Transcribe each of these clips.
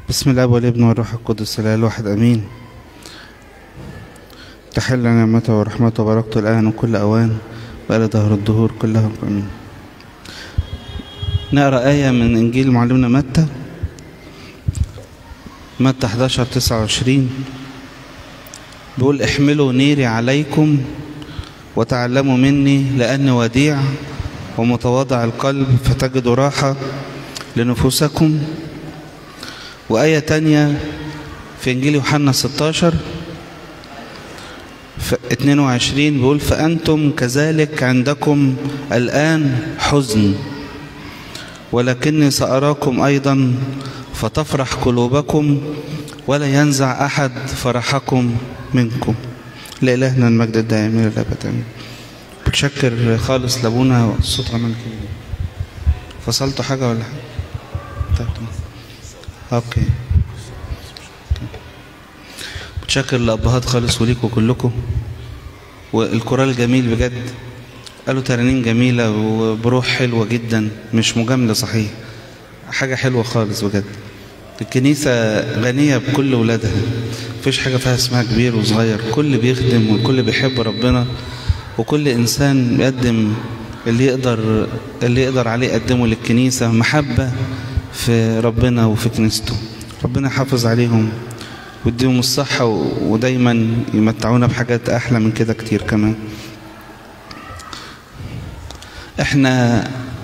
بسم الله والابن والروح القدس الاله الواحد امين تحل نعمته ورحمته وبركته الان وكل اوان والى دهر الدهور كلها امين نقرا ايه من انجيل معلمنا متى متى 11 29 بيقول احملوا نيري عليكم وتعلموا مني لاني وديع ومتواضع القلب فتجدوا راحه لنفوسكم وآية تانية في إنجيل يوحنا 16 في 22 بيقول فأنتم كذلك عندكم الآن حزن ولكني سأراكم أيضا فتفرح قلوبكم ولا ينزع أحد فرحكم منكم لإلهنا المجد الدائم إلى الأبد آمين بتشكر خالص لابونا الصوت عمل كده فصلتوا حاجة ولا حاجة؟ طيب تمام اوكي متشكر لابهات خالص وليكم كلكم والكورال الجميل بجد قالوا ترانيم جميله وبروح حلوه جدا مش مجامله صحيح حاجه حلوه خالص بجد الكنيسة غنية بكل ولادها مفيش حاجة فيها اسمها كبير وصغير كل بيخدم والكل بيحب ربنا وكل إنسان بيقدم اللي يقدر اللي يقدر عليه يقدمه للكنيسة محبة في ربنا وفي كنيسته ربنا يحافظ عليهم ويديهم الصحة ودايما يمتعونا بحاجات أحلى من كده كتير كمان احنا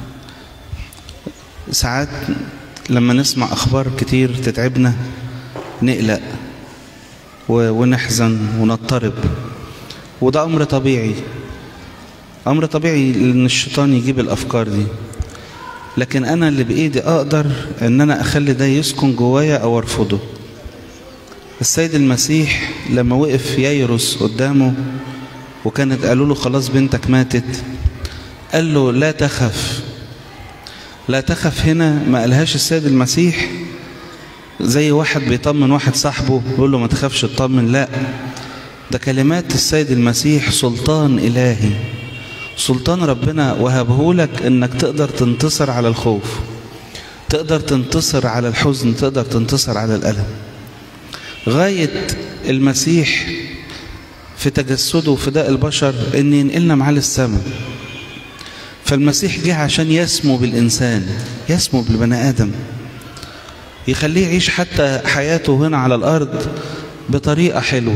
ساعات لما نسمع أخبار كتير تتعبنا نقلق ونحزن ونضطرب وده أمر طبيعي أمر طبيعي إن الشيطان يجيب الأفكار دي لكن انا اللي بايدي اقدر ان انا اخلي ده يسكن جوايا او ارفضه السيد المسيح لما وقف ييروس قدامه وكانت قالوا له خلاص بنتك ماتت قال له لا تخف لا تخف هنا ما قالهاش السيد المسيح زي واحد بيطمن واحد صاحبه يقول له ما تخافش اطمن لا ده كلمات السيد المسيح سلطان الهي سلطان ربنا وهبه لك انك تقدر تنتصر على الخوف تقدر تنتصر على الحزن تقدر تنتصر على الألم غاية المسيح في تجسده وفداء البشر ان ينقلنا معاه للسماء فالمسيح جه عشان يسمو بالإنسان يسمو بالبني آدم يخليه يعيش حتى حياته هنا على الأرض بطريقة حلوة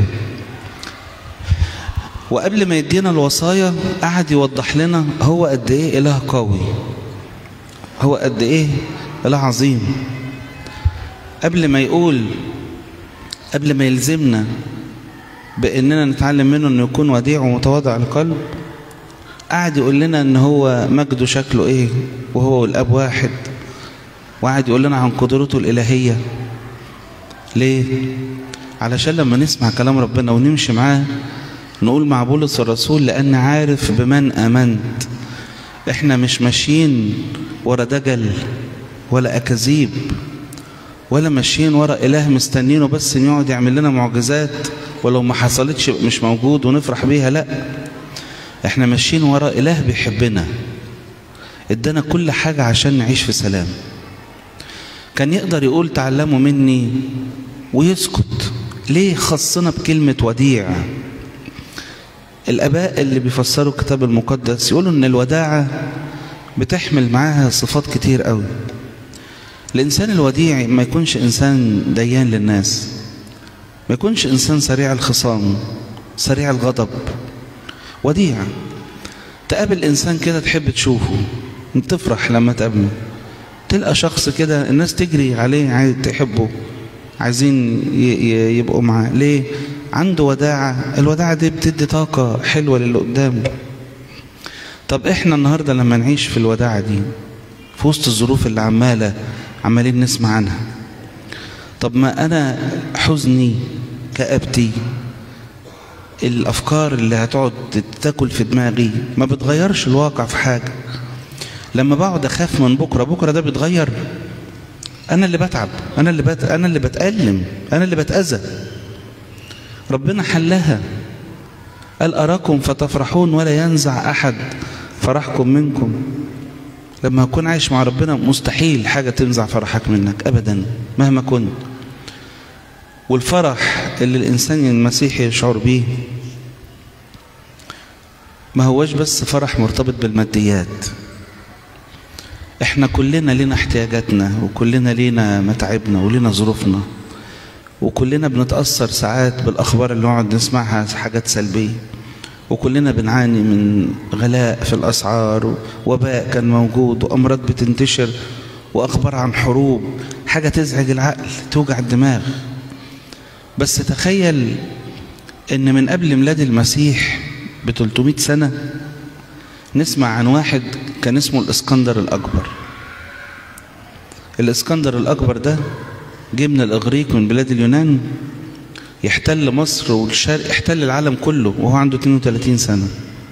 وقبل ما يدينا الوصايا قعد يوضح لنا هو قد ايه اله قوي هو قد ايه اله عظيم قبل ما يقول قبل ما يلزمنا باننا نتعلم منه انه يكون وديع ومتواضع القلب قعد يقول لنا ان هو مجده شكله ايه وهو والاب واحد وقعد يقول لنا عن قدرته الالهيه ليه علشان لما نسمع كلام ربنا ونمشي معاه نقول مع بولس الرسول لأن عارف بمن آمنت احنا مش ماشيين ورا دجل ولا أكاذيب ولا ماشيين ورا إله مستنينه بس إن يقعد يعمل لنا معجزات ولو ما حصلتش مش موجود ونفرح بيها لا احنا ماشيين ورا إله بيحبنا ادانا كل حاجة عشان نعيش في سلام كان يقدر يقول تعلموا مني ويسكت ليه خصنا بكلمة وديع الآباء اللي بيفسروا الكتاب المقدس يقولوا إن الوداعة بتحمل معاها صفات كتير قوي الإنسان الوديع ما يكونش إنسان ديان للناس ما يكونش إنسان سريع الخصام سريع الغضب وديع تقابل إنسان كده تحب تشوفه تفرح لما تقابله تلقى شخص كده الناس تجري عليه عايز تحبه عايزين يبقوا معاه ليه عنده وداعة الوداعة دي بتدي طاقة حلوة للي قدامه طب احنا النهاردة لما نعيش في الوداعة دي في وسط الظروف اللي عمالة عمالين نسمع عنها طب ما انا حزني كأبتي الافكار اللي هتقعد تاكل في دماغي ما بتغيرش الواقع في حاجة لما بقعد اخاف من بكرة بكرة ده بيتغير انا اللي بتعب انا اللي بت... انا اللي بتألم انا اللي بتأذى ربنا حلها قال أراكم فتفرحون ولا ينزع أحد فرحكم منكم لما أكون عايش مع ربنا مستحيل حاجة تنزع فرحك منك أبدا مهما كنت والفرح اللي الإنسان المسيحي يشعر بيه ما هوش بس فرح مرتبط بالماديات احنا كلنا لنا احتياجاتنا وكلنا لنا متاعبنا ولنا ظروفنا وكلنا بنتأثر ساعات بالأخبار اللي نقعد نسمعها حاجات سلبية وكلنا بنعاني من غلاء في الأسعار وباء كان موجود وأمراض بتنتشر وأخبار عن حروب حاجة تزعج العقل توجع الدماغ بس تخيل ان من قبل ميلاد المسيح ب 300 سنة نسمع عن واحد كان اسمه الاسكندر الأكبر الاسكندر الأكبر ده جه من الإغريق من بلاد اليونان يحتل مصر والشرق يحتل العالم كله وهو عنده 32 سنة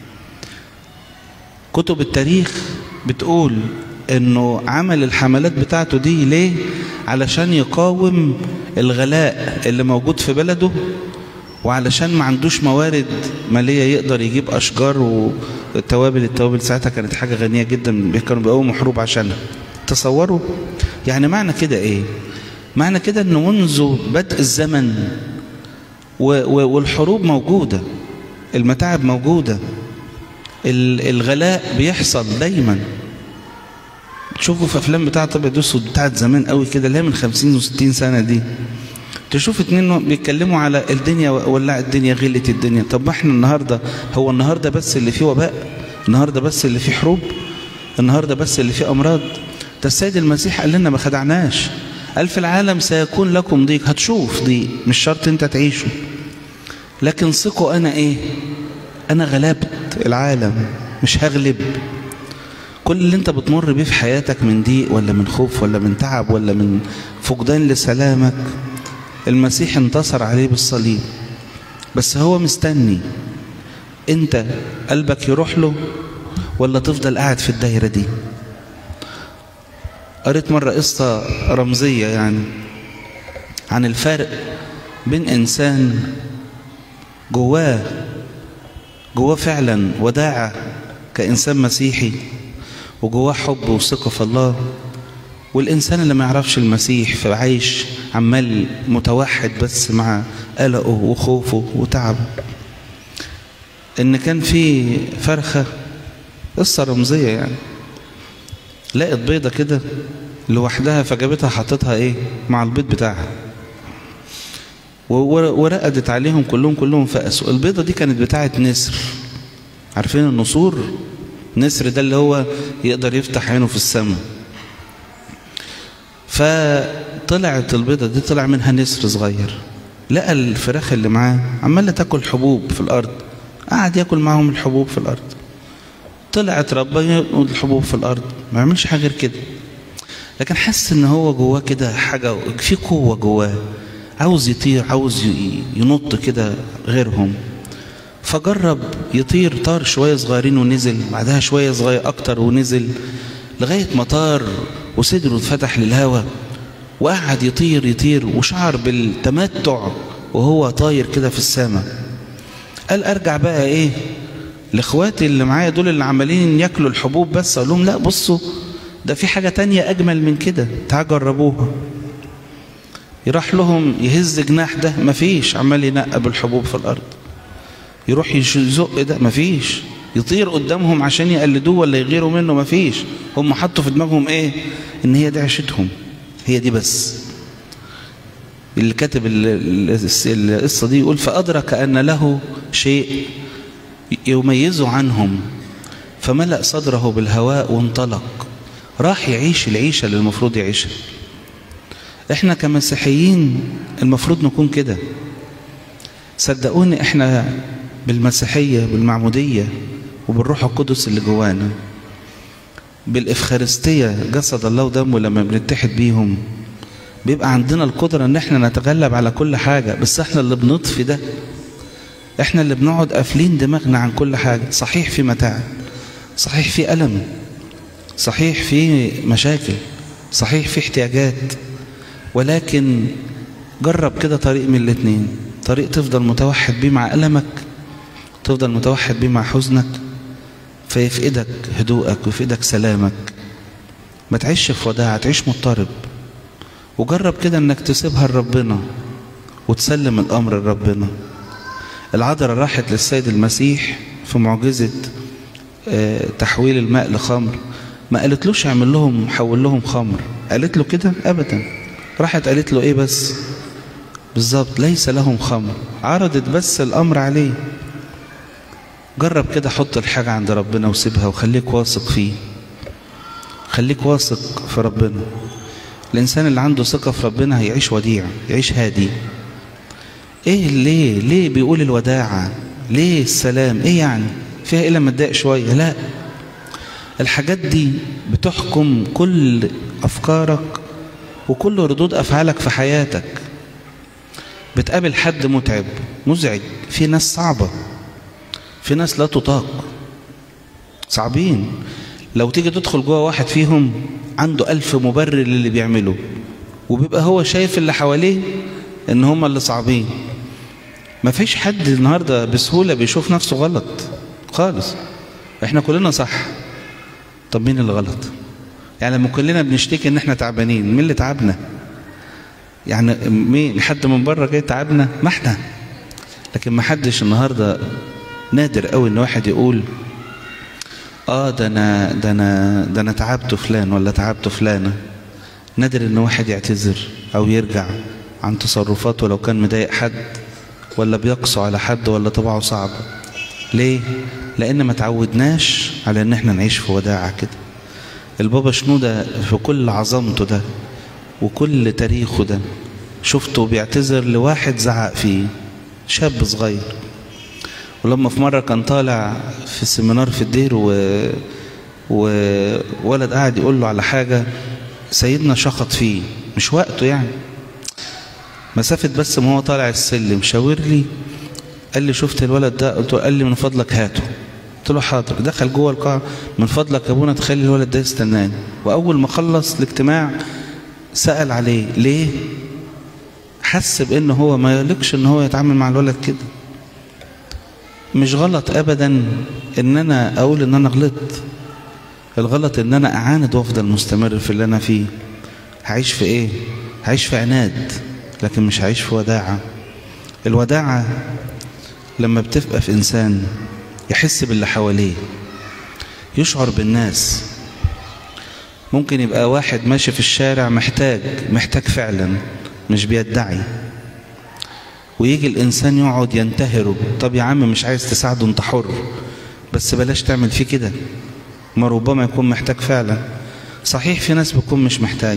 كتب التاريخ بتقول انه عمل الحملات بتاعته دي ليه علشان يقاوم الغلاء اللي موجود في بلده وعلشان ما عندوش موارد مالية يقدر يجيب أشجار والتوابل التوابل ساعتها كانت حاجة غنية جدا كانوا بيقوموا حروب عشانها تصوروا يعني معنى كده ايه معنى كده انه منذ بدء الزمن والحروب موجودة المتاعب موجودة الغلاء بيحصل دايما تشوفوا في افلام بتاعت ابيض واسود بتاعت زمان قوي كده اللي هي من 50 و60 سنه دي تشوف اتنين بيتكلموا على الدنيا ولع الدنيا غلت الدنيا طب ما احنا النهارده هو النهارده بس اللي فيه وباء النهارده بس اللي فيه حروب النهارده بس اللي فيه امراض ده السيد المسيح قال لنا ما خدعناش قال في العالم سيكون لكم ضيق هتشوف ضيق مش شرط انت تعيشه لكن ثقوا انا ايه انا غلبت العالم مش هغلب كل اللي انت بتمر بيه في حياتك من ضيق ولا من خوف ولا من تعب ولا من فقدان لسلامك المسيح انتصر عليه بالصليب بس هو مستني انت قلبك يروح له ولا تفضل قاعد في الدايرة دي قريت مرة قصة رمزية يعني عن الفرق بين إنسان جواه جواه فعلا وداعة كإنسان مسيحي وجواه حب وثقة في الله والإنسان اللي ما يعرفش المسيح فعايش عمال متوحد بس مع قلقه وخوفه وتعبه إن كان في فرخة قصة رمزية يعني لقت بيضة كده لوحدها فجابتها حطتها ايه مع البيض بتاعها ورقدت عليهم كلهم كلهم فقسوا البيضة دي كانت بتاعة نسر عارفين النسور نسر ده اللي هو يقدر يفتح عينه في السماء فطلعت البيضة دي طلع منها نسر صغير لقى الفراخ اللي معاه عمالة تاكل حبوب في الأرض قعد ياكل معاهم الحبوب في الأرض طلعت ربنا الحبوب في الأرض ما يعملش حاجة غير كده لكن حس ان هو جواه كده حاجة في قوة جواه عاوز يطير عاوز ينط كده غيرهم فجرب يطير طار شوية صغيرين ونزل بعدها شوية صغير أكتر ونزل لغاية ما طار وصدره اتفتح للهواء وقعد يطير يطير وشعر بالتمتع وهو طاير كده في السماء قال أرجع بقى إيه لاخواتي اللي معايا دول اللي عمالين ياكلوا الحبوب بس اقول لهم لا بصوا ده في حاجة تانية أجمل من كده تعالوا جربوها يروح لهم يهز جناح ده مفيش عمال ينقب الحبوب في الأرض يروح يزق ده مفيش يطير قدامهم عشان يقلدوه ولا يغيروا منه مفيش هم حطوا في دماغهم ايه ان هي دي عيشتهم هي دي بس اللي كاتب القصة دي يقول فأدرك أن له شيء يميزه عنهم فملأ صدره بالهواء وانطلق راح يعيش العيشة اللي المفروض يعيشها احنا كمسيحيين المفروض نكون كده صدقوني احنا بالمسيحية بالمعمودية وبالروح القدس اللي جوانا بالإفخارستية جسد الله ودمه لما بنتحد بيهم بيبقى عندنا القدرة ان احنا نتغلب على كل حاجة بس احنا اللي بنطفي ده احنا اللي بنقعد قافلين دماغنا عن كل حاجة صحيح في متاعب صحيح في ألم صحيح في مشاكل صحيح في احتياجات ولكن جرب كده طريق من الاتنين طريق تفضل متوحد بيه مع ألمك تفضل متوحد بيه مع حزنك فيفقدك هدوءك ويفقدك سلامك ما تعيش في وداع تعيش مضطرب وجرب كده انك تسيبها لربنا وتسلم الأمر لربنا العذراء راحت للسيد المسيح في معجزة تحويل الماء لخمر ما قالتلوش اعمل لهم حول لهم خمر قالت له كده أبدا راحت قالت له إيه بس بالظبط ليس لهم خمر عرضت بس الأمر عليه جرب كده حط الحاجة عند ربنا وسيبها وخليك واثق فيه خليك واثق في ربنا الإنسان اللي عنده ثقة في ربنا هيعيش وديع يعيش هادي إيه ليه ليه بيقول الوداعة ليه السلام إيه يعني فيها إيه لما تضايق شوية لا الحاجات دي بتحكم كل أفكارك وكل ردود أفعالك في حياتك بتقابل حد متعب مزعج في ناس صعبة في ناس لا تطاق صعبين لو تيجي تدخل جوه واحد فيهم عنده ألف مبرر للي بيعمله وبيبقى هو شايف اللي حواليه ان هم اللي صعبين ما فيش حد النهاردة بسهولة بيشوف نفسه غلط خالص احنا كلنا صح طب مين اللي غلط يعني لما كلنا بنشتكي ان احنا تعبانين مين اللي تعبنا يعني مين حد من بره جاي تعبنا ما احنا لكن ما حدش النهارده نادر قوي ان واحد يقول اه ده انا ده انا ده انا تعبت فلان ولا تعبت فلانه نادر ان واحد يعتذر او يرجع عن تصرفاته لو كان مضايق حد ولا بيقسو على حد ولا طبعه صعبه ليه لان ما تعودناش على ان احنا نعيش في وداعه كده البابا شنودة في كل عظمته ده وكل تاريخه ده شفته بيعتذر لواحد زعق فيه شاب صغير ولما في مرة كان طالع في سيمينار في الدير و... وولد قاعد يقول له على حاجة سيدنا شخط فيه مش وقته يعني مسافة بس ما هو طالع السلم شاور لي قال لي شفت الولد ده قلت له قال لي من فضلك هاته قلت له حاضر دخل جوه القاعة من فضلك يا ابونا تخلي الولد ده يستناني وأول ما خلص الاجتماع سأل عليه ليه حس بأن هو ما يليقش ان هو يتعامل مع الولد كده مش غلط ابدا ان انا اقول ان انا غلطت الغلط ان انا اعاند وافضل مستمر في اللي انا فيه هعيش في ايه هعيش في عناد لكن مش هعيش في وداعة الوداعة لما بتبقى في انسان يحس باللي حواليه يشعر بالناس ممكن يبقى واحد ماشي في الشارع محتاج محتاج فعلا مش بيدعي ويجي الإنسان يقعد ينتهره طب يا عم مش عايز تساعده انت حر بس بلاش تعمل فيه كده ما ربما يكون محتاج فعلا صحيح في ناس بتكون مش محتاج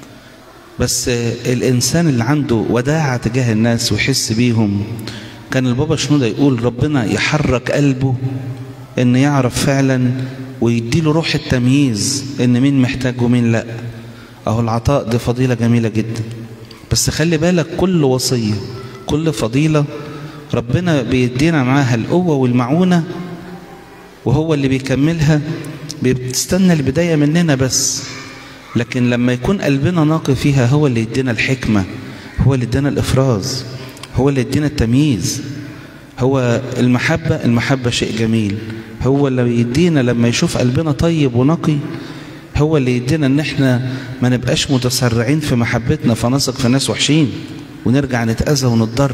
بس الإنسان اللي عنده وداعة تجاه الناس ويحس بيهم كان البابا شنودة يقول ربنا يحرك قلبه ان يعرف فعلا ويديله روح التمييز ان مين محتاج ومين لا اهو العطاء دي فضيلة جميلة جدا بس خلي بالك كل وصية كل فضيلة ربنا بيدينا معاها القوة والمعونة وهو اللي بيكملها بتستنى البداية مننا بس لكن لما يكون قلبنا ناقي فيها هو اللي يدينا الحكمة هو اللي يدينا الإفراز هو اللي يدينا التمييز هو المحبة المحبة شيء جميل هو اللي يدينا لما يشوف قلبنا طيب ونقي هو اللي يدينا ان احنا ما نبقاش متسرعين في محبتنا فنثق في ناس وحشين ونرجع نتأذى ونضر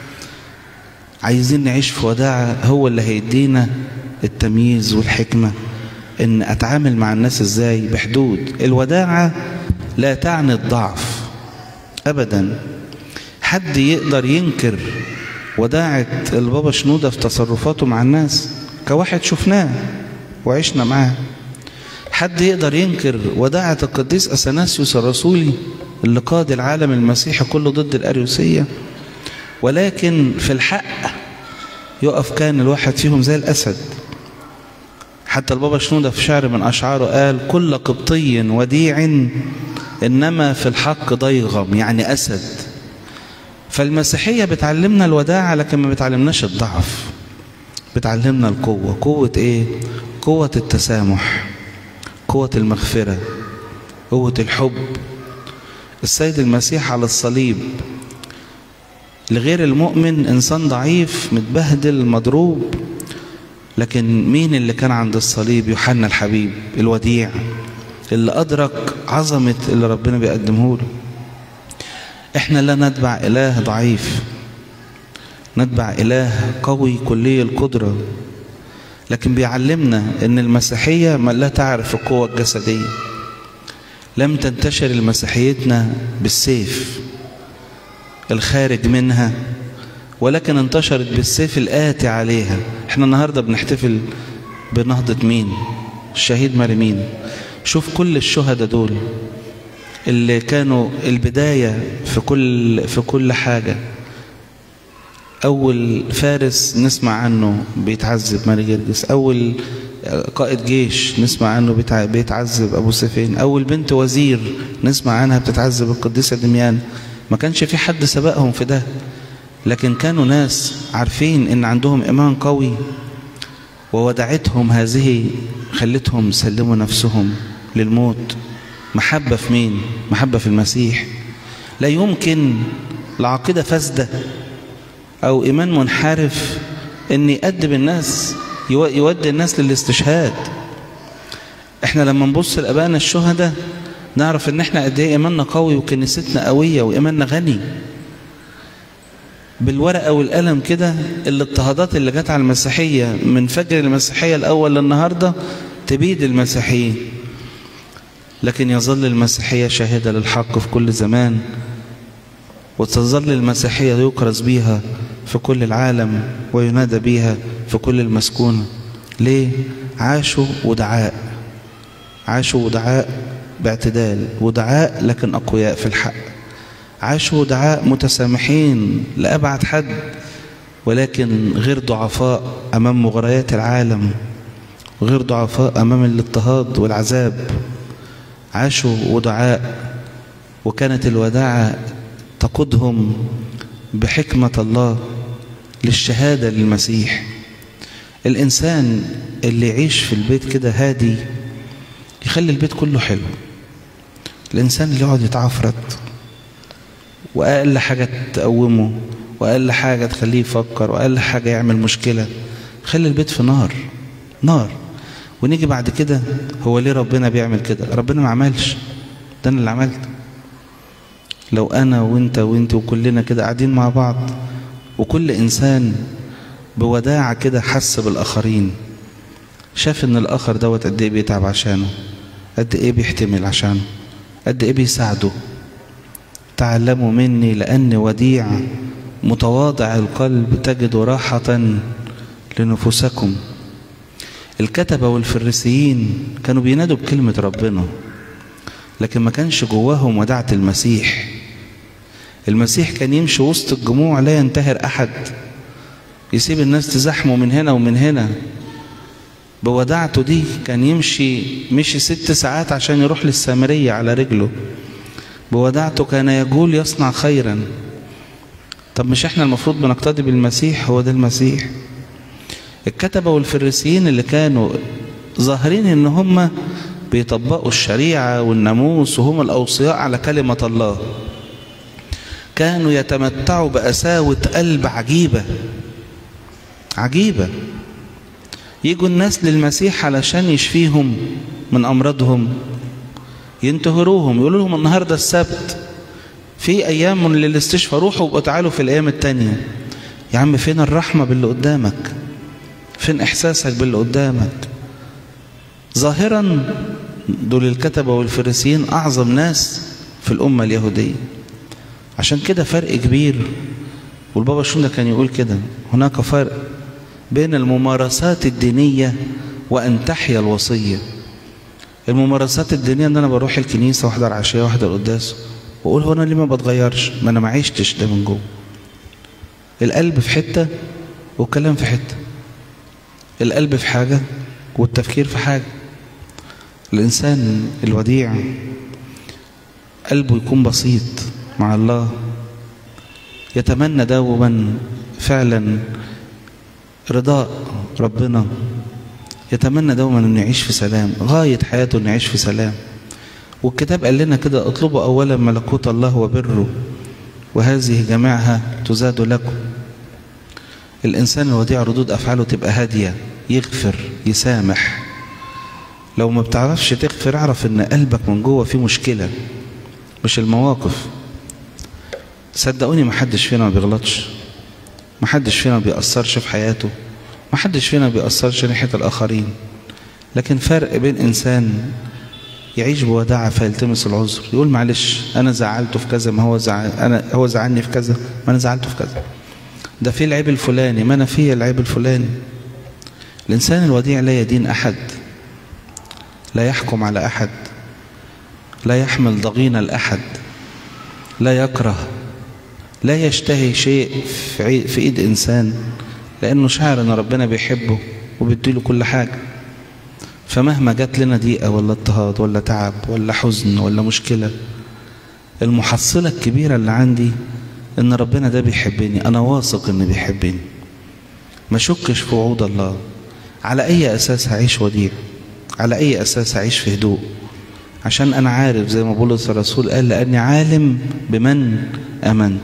عايزين نعيش في وداعة هو اللي هيدينا التمييز والحكمة ان اتعامل مع الناس ازاي بحدود الوداعة لا تعني الضعف ابدا حد يقدر ينكر وداعة البابا شنودة في تصرفاته مع الناس كواحد شفناه وعشنا معاه حد يقدر ينكر وداعة القديس أثناسيوس الرسولي اللي قاد العالم المسيحي كله ضد الأريوسية ولكن في الحق يقف كان الواحد فيهم زي الأسد حتى البابا شنودة في شعر من أشعاره قال كل قبطي وديع إنما في الحق ضيغم يعني أسد فالمسيحية بتعلمنا الوداعة لكن ما بتعلمناش الضعف بتعلمنا القوة قوة ايه قوة التسامح قوة المغفرة قوة الحب السيد المسيح على الصليب لغير المؤمن إنسان ضعيف متبهدل مضروب لكن مين اللي كان عند الصليب يوحنا الحبيب الوديع اللي أدرك عظمة اللي ربنا بيقدمه له احنا لا نتبع إله ضعيف نتبع إله قوي كلي القدرة لكن بيعلمنا ان المسيحية ما لا تعرف القوة الجسدية لم تنتشر المسيحيتنا بالسيف الخارج منها ولكن انتشرت بالسيف الآتي عليها احنا النهاردة بنحتفل بنهضة مين الشهيد مريمين شوف كل الشهداء دول اللي كانوا البداية في كل في كل حاجة أول فارس نسمع عنه بيتعذب ماري جرجس أول قائد جيش نسمع عنه بيتعذب أبو سفين أول بنت وزير نسمع عنها بتتعذب القديسة دميان ما كانش في حد سبقهم في ده لكن كانوا ناس عارفين ان عندهم ايمان قوي وودعتهم هذه خلتهم سلموا نفسهم للموت محبة في مين محبة في المسيح لا يمكن العقيدة فاسدة او ايمان منحرف ان يأدب الناس يودي الناس للاستشهاد احنا لما نبص لابائنا الشهداء نعرف ان احنا قد ايه ايماننا قوي وكنيستنا قويه وايماننا غني بالورقه والقلم كده الاضطهادات اللي جت على المسيحيه من فجر المسيحيه الاول للنهارده تبيد المسيحيين لكن يظل المسيحيه شاهده للحق في كل زمان وتظل المسيحيه يكرز بيها في كل العالم وينادى بيها في كل المسكونه ليه عاشوا ودعاء عاشوا ودعاء باعتدال ودعاء لكن أقوياء في الحق عاشوا دعاء متسامحين لأبعد حد ولكن غير ضعفاء أمام مغريات العالم وغير ضعفاء أمام الاضطهاد والعذاب عاشوا ودعاء وكانت الوداعة تقودهم بحكمة الله للشهادة للمسيح الإنسان اللي يعيش في البيت كده هادي يخلي البيت كله حلو الإنسان اللي يقعد يتعفرت وأقل حاجة تقومه وأقل حاجة تخليه يفكر وأقل حاجة يعمل مشكلة خلي البيت في نار نار ونيجي بعد كده هو ليه ربنا بيعمل كده ربنا ما عملش ده أنا اللي عملت لو أنا وإنت وإنت وكلنا كده قاعدين مع بعض وكل إنسان بوداعة كده حس بالآخرين شاف إن الآخر دوت قد إيه بيتعب عشانه قد إيه بيحتمل عشانه قد إيه بيساعده تعلموا مني لأني وديع متواضع القلب تجد راحة لنفوسكم الكتبة والفريسيين كانوا بينادوا بكلمة ربنا لكن ما كانش جواهم وداعة المسيح المسيح كان يمشي وسط الجموع لا ينتهر أحد يسيب الناس تزحمه من هنا ومن هنا بوداعته دي كان يمشي مشي ست ساعات عشان يروح للسامرية على رجله بوداعته كان يقول يصنع خيرا طب مش احنا المفروض بنقتدي بالمسيح هو ده المسيح الكتبة والفريسيين اللي كانوا ظاهرين ان هم بيطبقوا الشريعة والناموس وهم الأوصياء على كلمة الله كانوا يتمتعوا بأساوة قلب عجيبة عجيبة يجوا الناس للمسيح علشان يشفيهم من أمراضهم ينتهروهم يقولوا لهم النهاردة السبت في أيام للاستشفاء روحوا وبقوا تعالوا في الأيام التانية يا عم فين الرحمة باللي قدامك فين إحساسك باللي قدامك ظاهرا دول الكتبة والفريسيين أعظم ناس في الأمة اليهودية عشان كده فرق كبير والبابا شنودة كان يقول كده هناك فرق بين الممارسات الدينية وأن تحيا الوصية الممارسات الدينية ان انا بروح الكنيسة واحضر عشية واحضر قداس واقول هو انا ليه ما بتغيرش ما انا ما عشتش ده من جوه القلب في حتة والكلام في حتة القلب في حاجة والتفكير في حاجة الإنسان الوديع قلبه يكون بسيط مع الله يتمنى دوما فعلا رضاء ربنا يتمنى دوما انه يعيش في سلام غاية حياته انه يعيش في سلام والكتاب قال لنا كده اطلبوا اولا ملكوت الله وبره وهذه جميعها تزاد لكم الانسان الوديع ردود افعاله تبقى هادية يغفر يسامح لو ما بتعرفش تغفر اعرف ان قلبك من جوه فيه مشكلة مش المواقف صدقوني محدش فينا ما بيغلطش محدش فينا ما بيأثرش في حياته محدش فينا ما بيأثرش ناحية الآخرين لكن فرق بين إنسان يعيش بوداعة فيلتمس العذر يقول معلش أنا زعلته في كذا ما هو زعل أنا هو زعلني في كذا ما أنا زعلته في كذا ده في العيب الفلاني ما أنا في العيب الفلاني الإنسان الوديع لا يدين أحد لا يحكم على أحد لا يحمل ضغين الأحد لا يكره لا يشتهي شيء في, في إيد إنسان لأنه شعر أن ربنا بيحبه وبيديله كل حاجة فمهما جات لنا ضيقة ولا اضطهاد ولا تعب ولا حزن ولا مشكلة المحصلة الكبيرة اللي عندي ان ربنا ده بيحبني انا واثق انه بيحبني ما شكش في وعود الله على اي اساس هعيش وديع على اي اساس هعيش في هدوء عشان انا عارف زي ما بولس الرسول قال لاني عالم بمن امنت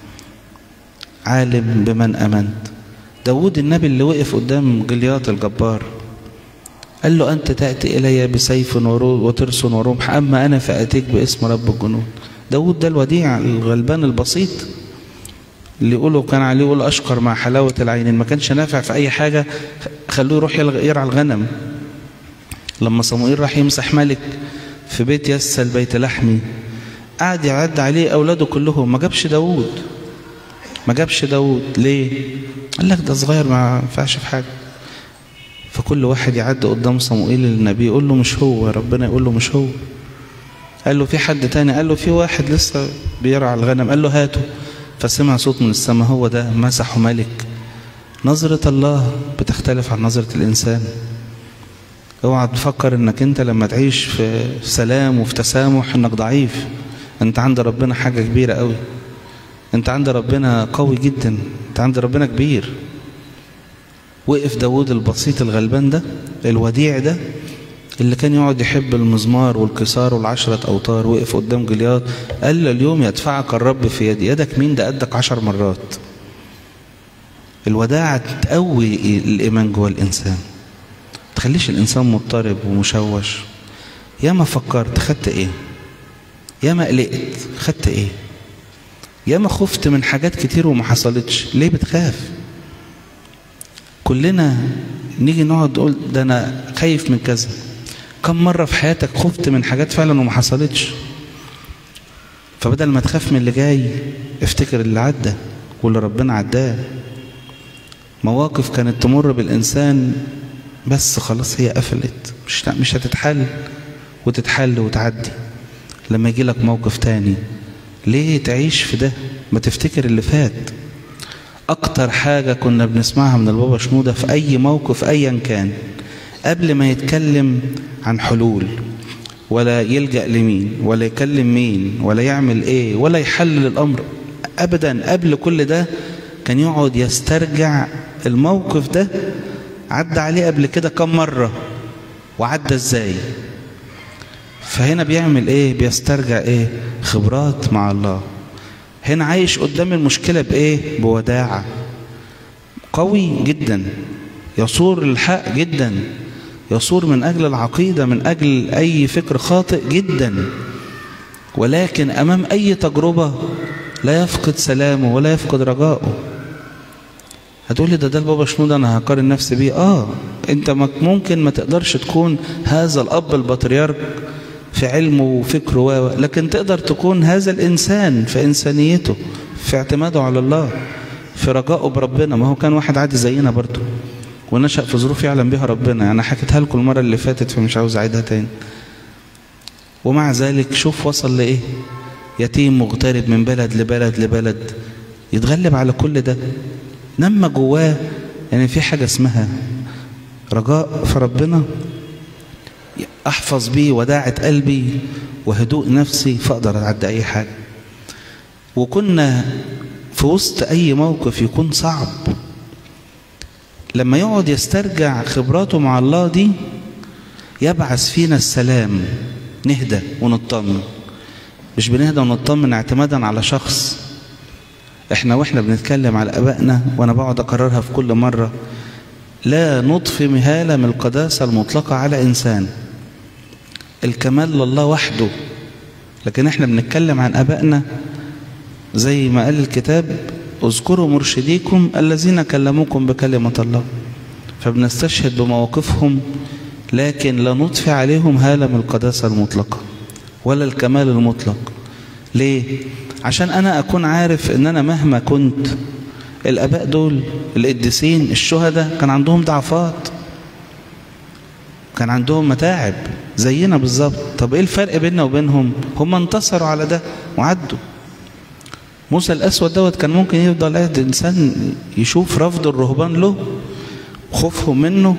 عالم بمن امنت داود النبي اللي وقف قدام جلياط الجبار قال له أنت تأتي إلي بسيف وترس ورمح أما أنا فأتيك باسم رب الجنود داود ده الوديع الغلبان البسيط اللي يقولوا كان عليه يقول أشقر مع حلاوة العين ما كانش نافع في أي حاجة خلوه يروح يرعى الغنم لما صموئيل راح يمسح ملك في بيت يسل بيت لحمي قعد يعد عليه أولاده كلهم ما جابش داود ما جابش داود ليه قال لك ده صغير ما ينفعش في حاجة فكل واحد يعدي قدام صموئيل النبي يقول له مش هو ربنا يقول له مش هو قال له في حد تاني قال له في واحد لسه بيرعى الغنم قال له هاته فسمع صوت من السماء هو ده مسحه ملك نظرة الله بتختلف عن نظرة الإنسان اوعى تفكر انك انت لما تعيش في سلام وفي تسامح انك ضعيف انت عند ربنا حاجة كبيرة قوي انت عند ربنا قوي جدا انت عند ربنا كبير وقف داود البسيط الغلبان ده الوديع ده اللي كان يقعد يحب المزمار والكسار والعشرة أوتار وقف قدام جلياط قال له اليوم يدفعك الرب في يدي يدك مين ده قدك عشر مرات الوداعة تقوي الإيمان جوه الإنسان تخليش الإنسان مضطرب ومشوش يا ما فكرت خدت إيه يا ما قلقت خدت إيه يا ما خفت من حاجات كتير وما حصلتش ليه بتخاف كلنا نيجي نقعد نقول ده انا خايف من كذا كم مرة في حياتك خفت من حاجات فعلا وما حصلتش فبدل ما تخاف من اللي جاي افتكر اللي عدى واللي ربنا عداه مواقف كانت تمر بالإنسان بس خلاص هي قفلت مش مش هتتحل وتتحل وتعدي لما يجي لك موقف تاني ليه تعيش في ده ما تفتكر اللي فات أكتر حاجة كنا بنسمعها من البابا شنودة في أي موقف أيا كان قبل ما يتكلم عن حلول ولا يلجأ لمين ولا يكلم مين ولا يعمل إيه ولا يحلل الأمر أبدا قبل كل ده كان يقعد يسترجع الموقف ده عدى عليه قبل كده كم مرة وعدى ازاي فهنا بيعمل ايه بيسترجع ايه خبرات مع الله هنا عايش قدام المشكلة بايه بوداعة قوي جدا يصور الحق جدا يصور من أجل العقيدة من أجل أي فكر خاطئ جدا ولكن أمام أي تجربة لا يفقد سلامه ولا يفقد رجائه هتقولي ده ده البابا شنودة أنا هقارن نفسي بيه آه أنت ممكن ما تقدرش تكون هذا الأب البطريرك في علمه وفكره و لكن تقدر تكون هذا الإنسان في إنسانيته في اعتماده على الله في رجائه بربنا ما هو كان واحد عادي زينا برضه ونشأ في ظروف يعلم بها ربنا يعني حكيتها لكم المرة اللي فاتت فمش عاوز أعيدها تاني ومع ذلك شوف وصل لإيه يتيم مغترب من بلد لبلد لبلد يتغلب على كل ده نما جواه يعني في حاجة اسمها رجاء في ربنا أحفظ بيه وداعة قلبي وهدوء نفسي فأقدر أعدي أي حاجة وكنا في وسط أي موقف يكون صعب لما يقعد يسترجع خبراته مع الله دي يبعث فينا السلام نهدى ونطمن مش بنهدى ونطمن اعتمادا على شخص احنا واحنا بنتكلم على ابائنا وانا بقعد اكررها في كل مرة لا نضفي مهالة من القداسة المطلقة على انسان الكمال لله وحده لكن احنا بنتكلم عن ابائنا زي ما قال الكتاب اذكروا مرشديكم الذين كلموكم بكلمة الله فبنستشهد بمواقفهم لكن لا نضفي عليهم هالة من القداسة المطلقة ولا الكمال المطلق ليه؟ عشان أنا أكون عارف إن أنا مهما كنت الآباء دول القديسين الشهداء كان عندهم ضعفات كان عندهم متاعب زينا بالظبط طب ايه الفرق بيننا وبينهم هم انتصروا على ده وعدوا موسى الاسود دوت كان ممكن يفضل قاعد انسان يشوف رفض الرهبان له خوفهم منه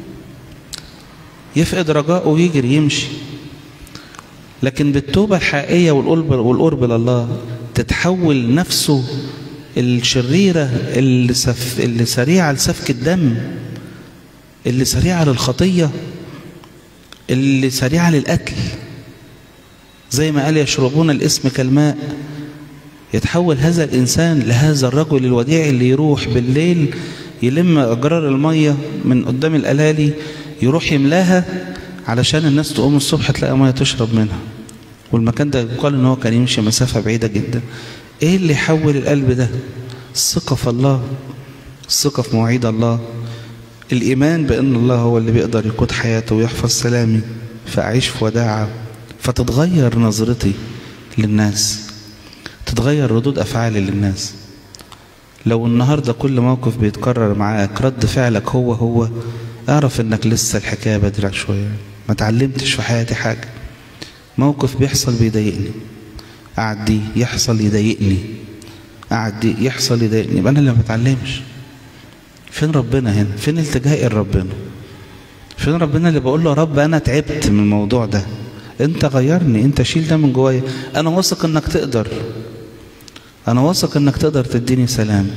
يفقد رجاءه ويجري يمشي لكن بالتوبة الحقيقية والقرب والقرب لله تتحول نفسه الشريرة اللي, سف اللي سريعة لسفك الدم اللي سريعة للخطية اللي سريعة للقتل زي ما قال يشربون الاسم كالماء يتحول هذا الإنسان لهذا الرجل الوديع اللي يروح بالليل يلم أجرار المية من قدام الألالي يروح يملاها علشان الناس تقوم الصبح تلاقي مية تشرب منها والمكان ده يقال ان هو كان يمشي مسافة بعيدة جدا ايه اللي يحول القلب ده الثقة في الله الثقة في مواعيد الله الإيمان بأن الله هو اللي بيقدر يقود حياته ويحفظ سلامي فأعيش في وداعة فتتغير نظرتي للناس تتغير ردود أفعالي للناس لو النهاردة كل موقف بيتكرر معاك رد فعلك هو هو اعرف انك لسه الحكاية بدري شوية ما تعلمتش في حياتي حاجة موقف بيحصل بيضايقني أعدي يحصل يضايقني أعدي يحصل يضايقني يبقى أنا اللي ما بتعلمش فين ربنا هنا فين التجائي لربنا فين ربنا اللي بقول له يا رب أنا تعبت من الموضوع ده أنت غيرني أنت شيل ده من جوايا أنا واثق إنك تقدر أنا واثق إنك تقدر تديني سلام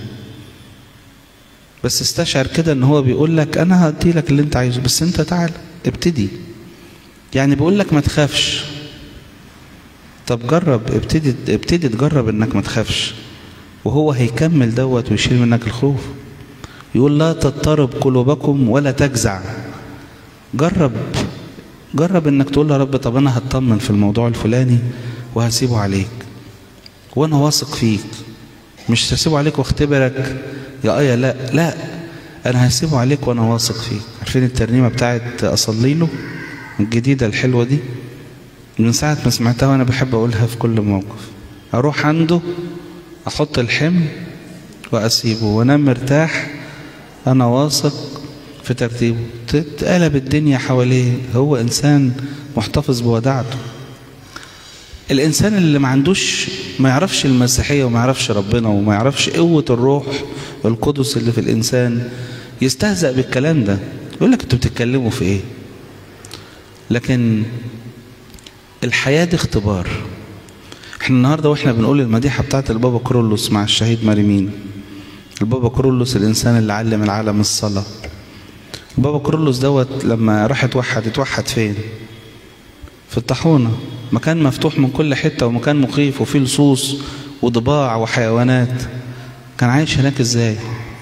بس استشعر كده إن هو بيقول لك أنا هدي لك اللي أنت عايزه بس أنت تعال ابتدي يعني بيقول لك ما تخافش طب جرب ابتدي ابتدي تجرب انك ما تخافش وهو هيكمل دوت ويشيل منك الخوف يقول لا تضطرب قلوبكم ولا تجزع جرب جرب انك تقول يا رب طب انا هطمن في الموضوع الفلاني وهسيبه عليك وانا واثق فيك مش هسيبه عليك واختبرك يا ايه لا لا انا هسيبه عليك وانا واثق فيك عارفين الترنيمه بتاعت اصلي له الجديده الحلوه دي من ساعة ما سمعتها وأنا بحب أقولها في كل موقف أروح عنده أحط الحمل وأسيبه وأنام مرتاح أنا واثق في ترتيبه تتقلب الدنيا حواليه هو إنسان محتفظ بوداعته الإنسان اللي ما عندوش ما يعرفش المسيحية وما يعرفش ربنا وما يعرفش قوة الروح القدس اللي في الإنسان يستهزأ بالكلام ده يقول لك انتوا بتتكلموا في ايه لكن الحياة دي اختبار احنا النهاردة واحنا بنقول المديحة بتاعت البابا كرولوس مع الشهيد مريمين البابا كرولوس الإنسان اللي علم العالم الصلاة البابا كرولوس دوت لما راح اتوحد اتوحد فين في الطاحونة مكان مفتوح من كل حتة ومكان مخيف وفيه لصوص وضباع وحيوانات كان عايش هناك ازاي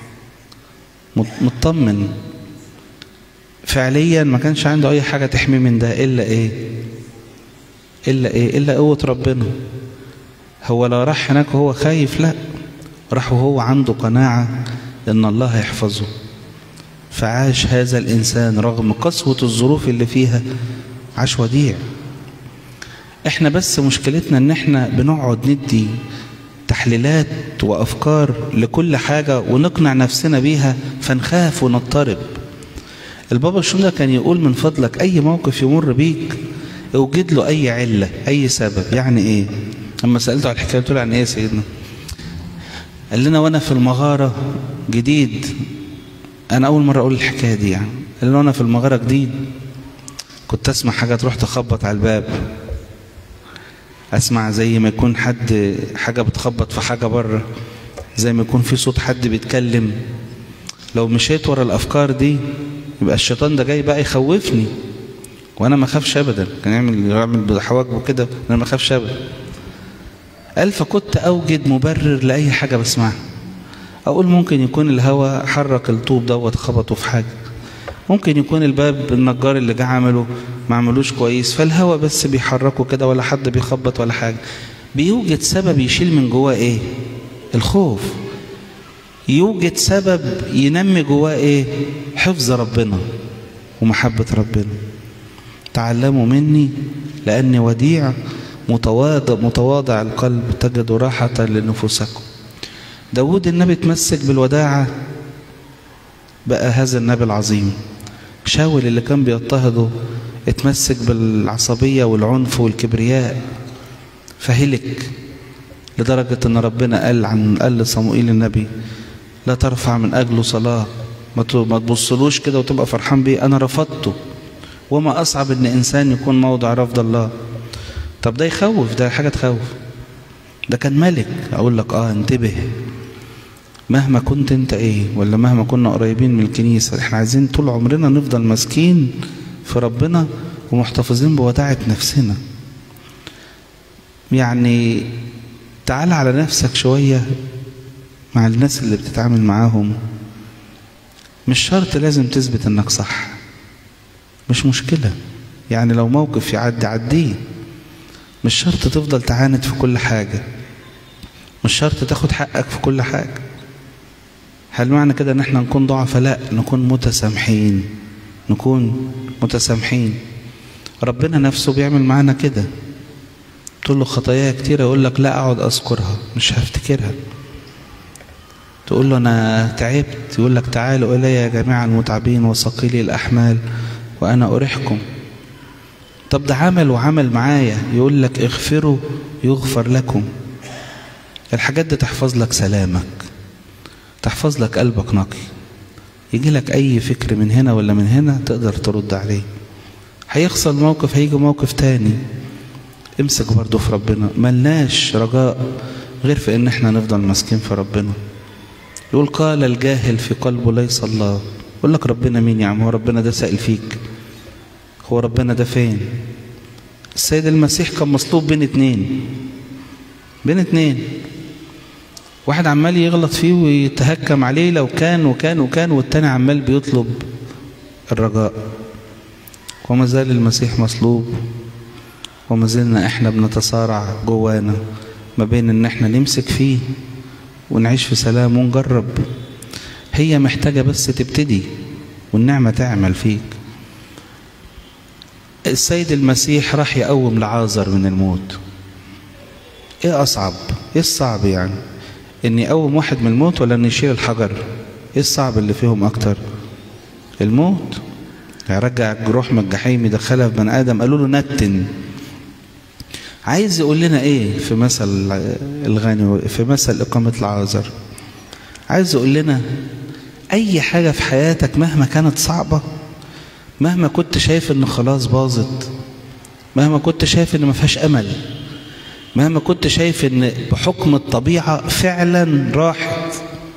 مطمن فعليا ما كانش عنده اي حاجة تحميه من ده الا ايه الا ايه الا قوة ربنا هو لا راح هناك وهو خايف لا راح وهو عنده قناعة ان الله هيحفظه فعاش هذا الانسان رغم قسوة الظروف اللي فيها عاش وديع احنا بس مشكلتنا ان احنا بنقعد ندي تحليلات وافكار لكل حاجة ونقنع نفسنا بيها فنخاف ونضطرب البابا شنودة كان يقول من فضلك اي موقف يمر بيك اوجد له اي علة اي سبب يعني ايه اما سألته على الحكاية قلت له عن ايه يا سيدنا قال لنا وانا في المغارة جديد انا اول مرة اقول الحكاية دي يعني قال لنا وانا في المغارة جديد كنت اسمع حاجة تروح تخبط على الباب اسمع زي ما يكون حد حاجة بتخبط في حاجة بره زي ما يكون في صوت حد بيتكلم لو مشيت ورا الافكار دي يبقى الشيطان ده جاي بقى يخوفني وانا ما اخافش ابدا كان يعمل يعمل بحواجبه كده انا ما اخافش ابدا قال فكنت اوجد مبرر لاي حاجه بسمعها اقول ممكن يكون الهوا حرك الطوب دوت خبطه في حاجه ممكن يكون الباب النجار اللي جه عمله ما عملوش كويس فالهوا بس بيحركه كده ولا حد بيخبط ولا حاجه بيوجد سبب يشيل من جواه ايه الخوف يوجد سبب ينمي جواه ايه حفظ ربنا ومحبة ربنا تعلموا مني لأني وديع متواضع, متواضع القلب تجد راحة لنفوسكم داود النبي تمسك بالوداعة بقى هذا النبي العظيم شاول اللي كان بيضطهده اتمسك بالعصبية والعنف والكبرياء فهلك لدرجة ان ربنا قال عن قال لصموئيل النبي لا ترفع من اجله صلاة ما تبصلوش كده وتبقى فرحان بيه انا رفضته وما اصعب ان انسان يكون موضع رفض الله طب ده يخوف ده حاجة تخوف ده كان ملك اقول لك اه انتبه مهما كنت انت ايه ولا مهما كنا قريبين من الكنيسة احنا عايزين طول عمرنا نفضل ماسكين في ربنا ومحتفظين بوداعة نفسنا يعني تعال على نفسك شوية مع الناس اللي بتتعامل معاهم مش شرط لازم تثبت انك صح مش مشكلة يعني لو موقف يعدي عديه مش شرط تفضل تعاند في كل حاجة مش شرط تاخد حقك في كل حاجة هل معنى كده ان احنا نكون ضعفاء لا نكون متسامحين نكون متسامحين ربنا نفسه بيعمل معانا كده تقول له خطاياي كتير يقول لك لا اقعد اذكرها مش هفتكرها تقول له انا تعبت يقول لك تعالوا الي يا جميع المتعبين وثقيلي الاحمال وانا اريحكم طب ده عمل وعمل معايا يقول لك اغفروا يغفر لكم الحاجات دي تحفظ لك سلامك تحفظ لك قلبك نقي يجي لك اي فكر من هنا ولا من هنا تقدر ترد عليه هيحصل موقف هيجي موقف تاني امسك برضه في ربنا ملناش رجاء غير في ان احنا نفضل ماسكين في ربنا يقول قال الجاهل في قلبه ليس الله يقول لك ربنا مين يا عم هو ربنا ده سائل فيك هو ربنا ده فين السيد المسيح كان مصلوب بين اتنين بين اتنين واحد عمال يغلط فيه ويتهكم عليه لو كان وكان وكان والتاني عمال بيطلب الرجاء وما زال المسيح مصلوب وما زلنا احنا بنتصارع جوانا ما بين ان احنا نمسك فيه ونعيش في سلام ونجرب هي محتاجة بس تبتدي والنعمة تعمل فيك السيد المسيح راح يقوم لعازر من الموت ايه اصعب ايه الصعب يعني ان يقوم واحد من الموت ولا ان يشيل الحجر ايه الصعب اللي فيهم اكتر الموت يرجع الجروح من الجحيم يدخلها في بني ادم قالوا له نتن عايز يقول لنا ايه في مثل الغني في مثل اقامه العازر عايز يقول لنا اي حاجه في حياتك مهما كانت صعبه مهما كنت شايف ان خلاص باظت مهما كنت شايف ان ما فيهاش امل مهما كنت شايف ان بحكم الطبيعه فعلا راحت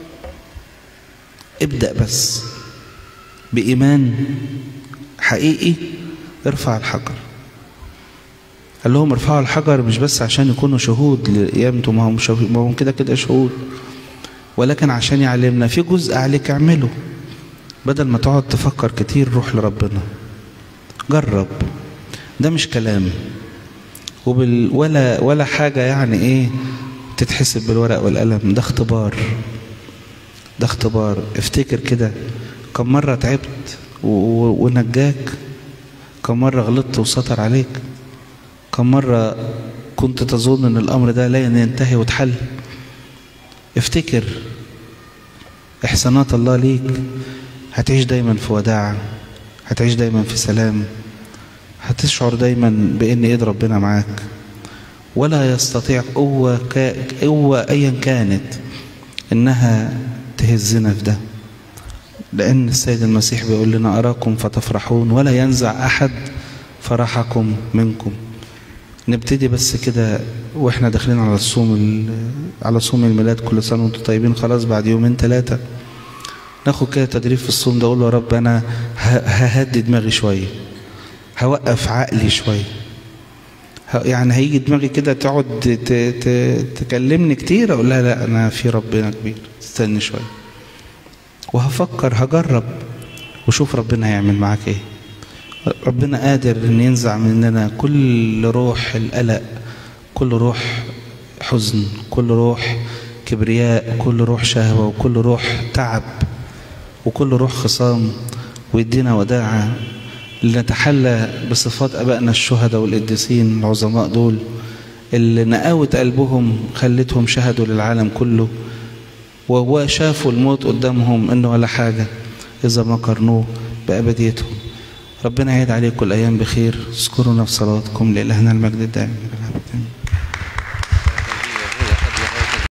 ابدا بس بايمان حقيقي ارفع الحجر قال لهم ارفعوا الحجر مش بس عشان يكونوا شهود لقيامته ما هم ما هم كده كده شهود ولكن عشان يعلمنا في جزء عليك اعمله بدل ما تقعد تفكر كتير روح لربنا جرب ده مش كلام وبال ولا ولا حاجة يعني ايه تتحسب بالورق والقلم ده اختبار ده اختبار افتكر كده كم مرة تعبت ونجاك كم مرة غلطت وسطر عليك كم مرة كنت تظن ان الامر ده لا ينتهي وتحل افتكر احسانات الله ليك هتعيش دايما في وداعة هتعيش دايما في سلام هتشعر دايما بان ايد ربنا معاك ولا يستطيع قوة كا... قوة ايا كانت انها تهزنا في ده لان السيد المسيح بيقول لنا اراكم فتفرحون ولا ينزع احد فرحكم منكم نبتدي بس كده واحنا داخلين على الصوم ال... على صوم الميلاد كل سنه وانتم طيبين خلاص بعد يومين ثلاثه ناخد كده تدريب في الصوم ده اقول له يا رب انا ههدي دماغي شويه هوقف عقلي شويه يعني هيجي دماغي كده تقعد ت... ت... تكلمني كتير اقول لها لا انا في ربنا كبير استني شويه وهفكر هجرب وشوف ربنا هيعمل معاك ايه ربنا قادر ان ينزع مننا كل روح القلق كل روح حزن كل روح كبرياء كل روح شهوة وكل روح تعب وكل روح خصام ويدينا وداعة لنتحلى بصفات أبائنا الشهداء والقديسين العظماء دول اللي نقاوة قلبهم خلتهم شهدوا للعالم كله وهو شافوا الموت قدامهم انه ولا حاجة اذا ما قارنوه بأبديتهم ربنا يعيد عليكم الأيام بخير اذكرونا في صلاتكم لإلهنا المجد الدائم